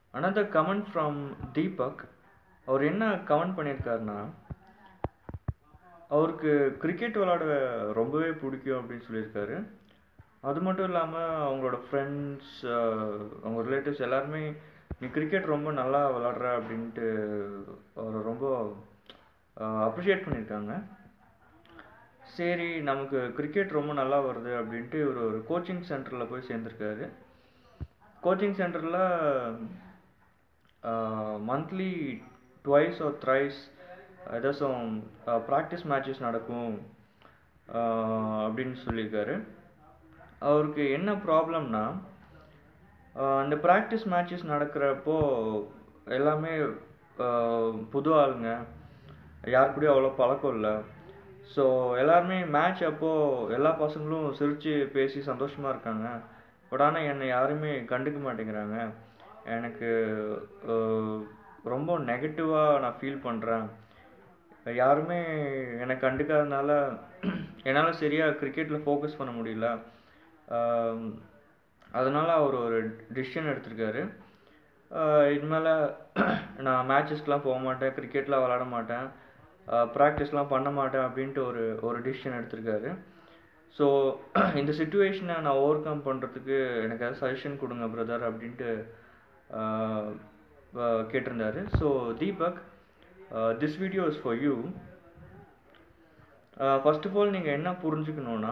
another comment from Deepak அவர் என்ன comment பண்ணியிருக்காருன்னா அவருக்கு கிரிக்கெட் விளாட ரொம்பவே பிடிக்கும் அப்படின்னு சொல்லியிருக்காரு அது மட்டும் இல்லாமல் அவங்களோட ஃப்ரெண்ட்ஸ் அவங்க ரிலேட்டிவ்ஸ் எல்லாருமே நீ கிரிக்கெட் ரொம்ப நல்லா விளாட்ற அப்படின்ட்டு அவரை ரொம்ப அப்ரிஷியேட் பண்ணியிருக்காங்க சரி நமக்கு கிரிக்கெட் ரொம்ப நல்லா வருது அப்படின்ட்டு இவர் ஒரு கோச்சிங் சென்டரில் போய் சேர்ந்துருக்காரு கோச்சிங் சென்டரில் மந்த்லி ட்வைஸ் ஆர் த்ரைஸ் ஏதாச்சும் ப்ராக்டிஸ் மேட்சஸ் நடக்கும் அப்படின்னு சொல்லியிருக்காரு அவருக்கு என்ன ப்ராப்ளம்னா இந்த ப்ராக்டிஸ் மேட்சஸ் நடக்கிறப்போ எல்லாமே புது ஆளுங்க யார் கூடயும் அவ்வளோ பழக்கம் இல்லை ஸோ எல்லாருமே மேட்ச் அப்போது எல்லா பசங்களும் சிரித்து பேசி சந்தோஷமாக இருக்காங்க பட் ஆனால் என்னை யாருமே கண்டுக்க மாட்டேங்கிறாங்க எனக்கு ரொம்ப நெகட்டிவாக நான் ஃபீல் பண்ணுறேன் யாருமே என்னை கண்டுக்காதனால என்னால் சரியாக கிரிக்கெட்டில் ஃபோக்கஸ் பண்ண முடியல அதனால் அவர் ஒரு டிசிஷன் எடுத்திருக்காரு இனிமேல் நான் மேட்சஸ்க்கெலாம் போக மாட்டேன் கிரிக்கெட்லாம் விளாட மாட்டேன் ப்ராக்டிஸ்லாம் பண்ண மாட்டேன் அப்படின்ட்டு ஒரு ஒரு டிசிஷன் எடுத்திருக்காரு ஸோ இந்த சுச்சுவேஷனை நான் ஓவர் கம் பண்ணுறதுக்கு எனக்கு ஏதாவது சஜஷன் கொடுங்க பிரதர் அப்படின்ட்டு கேட்டிருந்தாரு so Deepak this video is for you first of all நீங்கள் என்ன புரிஞ்சுக்கணுன்னா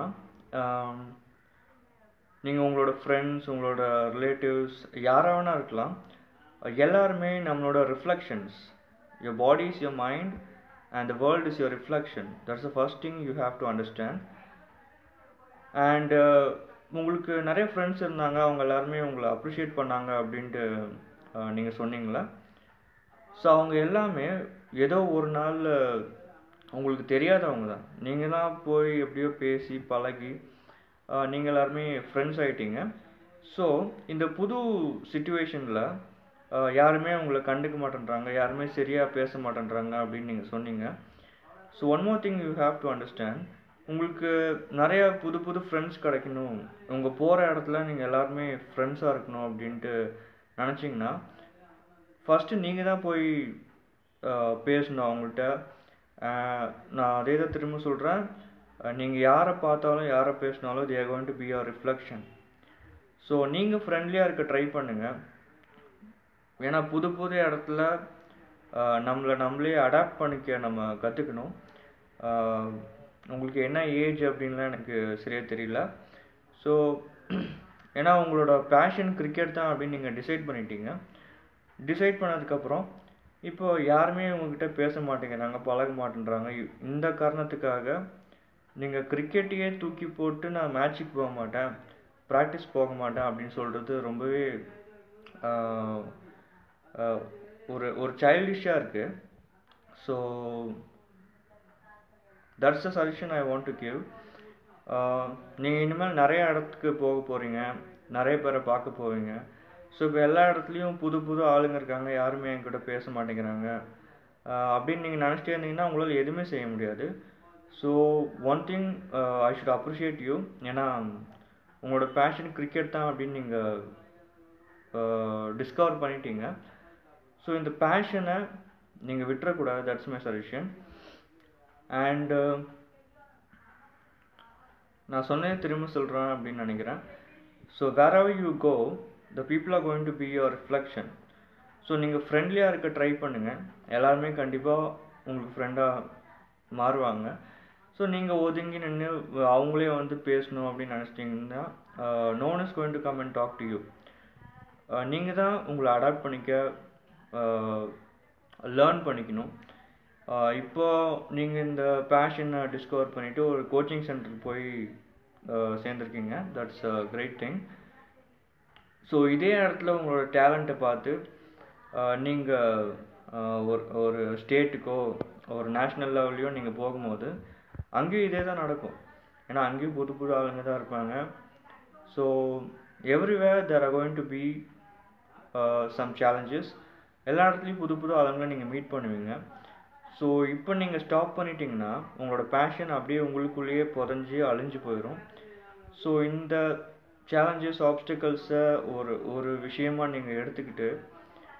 நீங்கள் உங்களோட ஃப்ரெண்ட்ஸ் உங்களோட ரிலேட்டிவ்ஸ் யாராக வேணா இருக்கலாம் எல்லாருமே நம்மளோட reflections your body is your mind and the world is your reflection that's the first thing you have to understand and உங்களுக்கு நிறைய ஃப்ரெண்ட்ஸ் இருந்தாங்க அவங்க எல்லாருமே உங்களை அப்ரிஷியேட் பண்ணாங்க அப்படின்ட்டு நீங்கள் சொன்னீங்களா ஸோ அவங்க எல்லாமே ஏதோ ஒரு நாள் உங்களுக்கு தெரியாதவங்க தான் நீங்கள் தான் போய் எப்படியோ பேசி பழகி நீங்கள் எல்லாருமே ஃப்ரெண்ட்ஸ் ஆகிட்டீங்க ஸோ இந்த புது சுச்சுவேஷனில் யாருமே உங்களை கண்டுக்க மாட்டேன்றாங்க யாருமே சரியாக பேச மாட்டேன்றாங்க அப்படின்னு நீங்கள் சொன்னீங்க so one more thing you have to understand உங்களுக்கு நிறைய புது புது ஃப்ரெண்ட்ஸ் கிடைக்கணும் உங்கள் போகிற இடத்துல நீங்கள் எல்லாருமே ஃப்ரெண்ட்ஸாக இருக்கணும் அப்படின்ட்டு நினச்சிங்கன்னா ஃபஸ்ட்டு நீங்கள் தான் போய் பேசணும் அவங்கள்ட்ட நான் அதே தான் திரும்ப சொல்கிறேன் நீங்கள் யாரை பார்த்தாலும் யாரை பேசினாலும் they're going to be your reflection so நீங்கள் ஃப்ரெண்ட்லியாக இருக்க ட்ரை பண்ணுங்கள் ஏன்னா புது புது இடத்துல நம்மளை நம்மளே அடாப்ட் பண்ணிக்க நம்ம கற்றுக்கணும் உங்களுக்கு என்ன ஏஜ் அப்படின்லாம் எனக்கு சரியாக தெரியல ஸோ ஏன்னா உங்களோட பேஷன் கிரிக்கெட் தான் அப்படின்னு நீங்கள் டிசைட் பண்ணிட்டீங்க டிசைட் பண்ணதுக்கப்புறம் இப்போ யாருமே உங்ககிட்ட பேச மாட்டேங்கிறாங்க பழக மாட்டேன்றாங்க இந்த காரணத்துக்காக நீங்கள் கிரிக்கெட்டையே தூக்கி போட்டு நான் மேட்ச்சுக்கு போக மாட்டேன் ப்ராக்டிஸ் போக மாட்டேன் அப்படின்னு சொல்கிறது ரொம்பவே ஒரு ஒரு சைல்டிஷாக இருக்குது so that's a suggestion I want to give நீங்கள் இனிமேல் நிறைய இடத்துக்கு போக போகிறீங்க நிறைய பேரை பார்க்க போவீங்க ஸோ இப்போ எல்லா இடத்துலையும் புது புது ஆளுங்க இருக்காங்க யாருமே என்கிட்ட பேச மாட்டேங்கிறாங்க அப்படின்னு நீங்கள் நினச்சிட்டே இருந்தீங்கன்னா உங்களால் எதுவுமே செய்ய முடியாது so one thing I should appreciate you ஏன்னா உங்களோட பேஷன் கிரிக்கெட் தான் அப்படின்னு நீங்கள் டிஸ்கவர் பண்ணிட்டீங்க ஸோ இந்த பேஷனை நீங்கள் விட்டுறக்கூடாது தட்ஸ் மை சஜஷன் அண்டு நான் சொன்னதே திரும்ப சொல்கிறேன் அப்படின்னு நினைக்கிறேன் so wherever you go the people are going to be your reflection so நீங்கள் ஃப்ரெண்ட்லியாக இருக்க ட்ரை பண்ணுங்கள் எல்லாருமே கண்டிப்பாக உங்களுக்கு ஃப்ரெண்டாக மாறுவாங்க ஸோ நீங்கள் ஒதுங்கி நின்று அவங்களே வந்து பேசணும் அப்படின்னு நினச்சிட்டிங்கன்னா no one is going to come and talk to you நீங்கள் தான் உங்களை அடாப்ட் பண்ணிக்க லேர்ன் பண்ணிக்கணும் இப்போ நீங்கள் இந்த பேஷனை டிஸ்கவர் பண்ணிவிட்டு ஒரு கோச்சிங் சென்டருக்கு போய் சேர்ந்துருக்கீங்க that's a great thing so இதே இடத்துல உங்களோட டேலண்ட்டை பார்த்து நீங்கள் ஒரு ஒரு ஸ்டேட்டுக்கோ ஒரு நேஷ்னல் லெவல்லையோ நீங்கள் போகும்போது அங்கேயும் இதே தான் நடக்கும் ஏன்னா அங்கேயும் புது புது ஆளுங்க தான் இருப்பாங்க so everywhere there are going to be some challenges எல்லா இடத்துலையும் புது புது ஆளுங்களை நீங்கள் மீட் பண்ணுவீங்க ஸோ இப்போ நீங்கள் ஸ்டாப் பண்ணிட்டீங்கன்னா உங்களோட பேஷன் அப்படியே உங்களுக்குள்ளேயே புதஞ்சி அழிஞ்சு போயிடும் ஸோ இந்த சேலஞ்சஸ் ஆப்ஸ்டிக்கல்ஸை ஒரு ஒரு விஷயமா நீங்கள் எடுத்துக்கிட்டு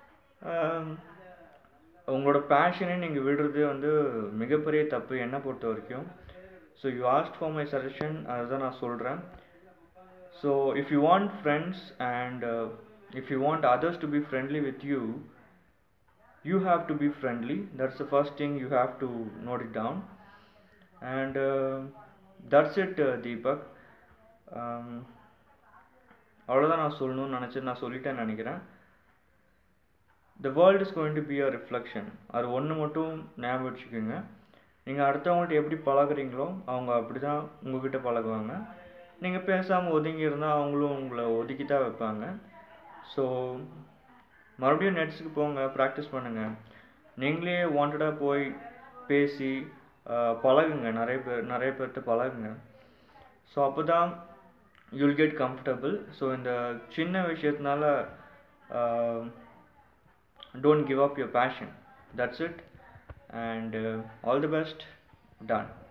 உங்களோட பேஷனை நீங்கள் விடுறது வந்து மிகப்பெரிய தப்பு என்னை பொறுத்த வரைக்கும் so you asked for my suggestion அதுதான் நான் சொல்கிறேன் so if you want friends and if you want others to be friendly with you you have to be friendly that's the first thing you have to note it down and uh, that's it uh, deepak um, அவ்வளோதான் நான் சொல்லணும்னு நினச்சி நான் சொல்லிட்டேன்னு நினைக்கிறேன் the world is going to be a reflection அது ஒன்று மட்டும் ஞாபகம் வச்சுக்கோங்க நீங்கள் அடுத்தவங்கள்ட்ட எப்படி பழகுறீங்களோ அவங்க அப்படி தான் உங்ககிட்ட பழகுவாங்க நீங்கள் பேசாமல் ஒதுங்கி இருந்தால் அவங்களும் உங்களை ஒதுக்கி தான் வைப்பாங்க ஸோ மறுபடியும் நெட்ஸுக்கு போங்க ப்ராக்டிஸ் பண்ணுங்கள் நீங்களே வாண்டடாக போய் பேசி பழகுங்க நிறைய பேர் நிறைய பேர்கிட்ட பழகுங்க ஸோ அப்போ தான் யூல் கெட் கம்ஃபர்டபுள் ஸோ இந்த சின்ன விஷயத்தினால don't give up your passion that's it and all the best ton